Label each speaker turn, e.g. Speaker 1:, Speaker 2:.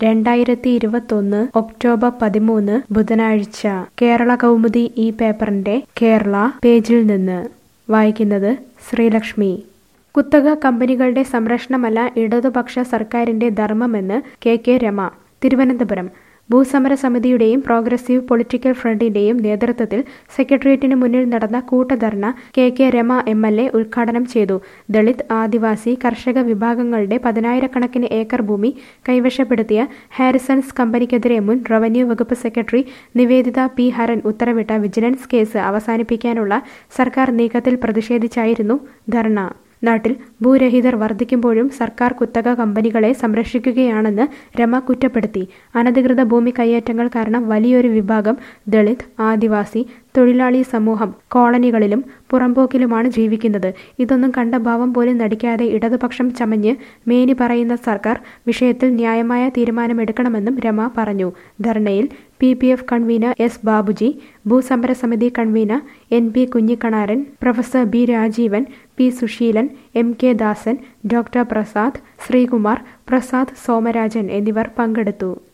Speaker 1: രണ്ടായിരത്തി ഇരുപത്തൊന്ന് ഒക്ടോബർ പതിമൂന്ന് ബുധനാഴ്ച കേരള കൗമുദി ഈ പേപ്പറിന്റെ കേരള പേജിൽ നിന്ന് വായിക്കുന്നത് ശ്രീലക്ഷ്മി കുത്തക കമ്പനികളുടെ സംരക്ഷണമല്ല ഇടതുപക്ഷ സർക്കാരിന്റെ ധർമ്മമെന്ന് കെ കെ രമ തിരുവനന്തപുരം ഭൂസമര സമിതിയുടെയും പ്രോഗ്രസീവ് പൊളിറ്റിക്കൽ ഫ്രണ്ടിന്റെയും നേതൃത്വത്തിൽ സെക്രട്ടേറിയറ്റിന് മുന്നിൽ നടന്ന കൂട്ടധർണ K K Rema M L A ഉദ്ഘാടനം ചെയ്തു ദളിത് ആദിവാസി കർഷക വിഭാഗങ്ങളുടെ പതിനായിരക്കണക്കിന് ഏക്കർ ഭൂമി കൈവശപ്പെടുത്തിയ ഹാരിസൺസ് കമ്പനിക്കെതിരെ മുൻ റവന്യൂ വകുപ്പ് സെക്രട്ടറി നിവേദിത പി ഹരൻ ഉത്തരവിട്ട വിജിലൻസ് കേസ് അവസാനിപ്പിക്കാനുള്ള സർക്കാർ നീക്കത്തിൽ പ്രതിഷേധിച്ചായിരുന്നു ധർണ നാട്ടിൽ ഭൂരഹിതർ വർദ്ധിക്കുമ്പോഴും സർക്കാർ കുത്തക കമ്പനികളെ സംരക്ഷിക്കുകയാണെന്ന് രമ കുറ്റപ്പെടുത്തി അനധികൃത ഭൂമി കയ്യേറ്റങ്ങൾ കാരണം വലിയൊരു വിഭാഗം ദളിത് ആദിവാസി തൊഴിലാളി സമൂഹം കോളനികളിലും പുറമ്പോക്കിലുമാണ് ജീവിക്കുന്നത് ഇതൊന്നും കണ്ട ഭാവം പോലും നടിക്കാതെ ഇടതുപക്ഷം ചമഞ്ഞ് മേനി പറയുന്ന സർക്കാർ വിഷയത്തിൽ ന്യായമായ തീരുമാനമെടുക്കണമെന്നും രമ പറഞ്ഞു ധർണയിൽ P P F convener S Babuji ഭൂസമര സമിതി convener N P Kunhikanaran professor B Rajeevan P Susheelan M K Dasan doctor Prasad Sreekumar Prasad Somarajan എന്നിവർ പങ്കെടുത്തു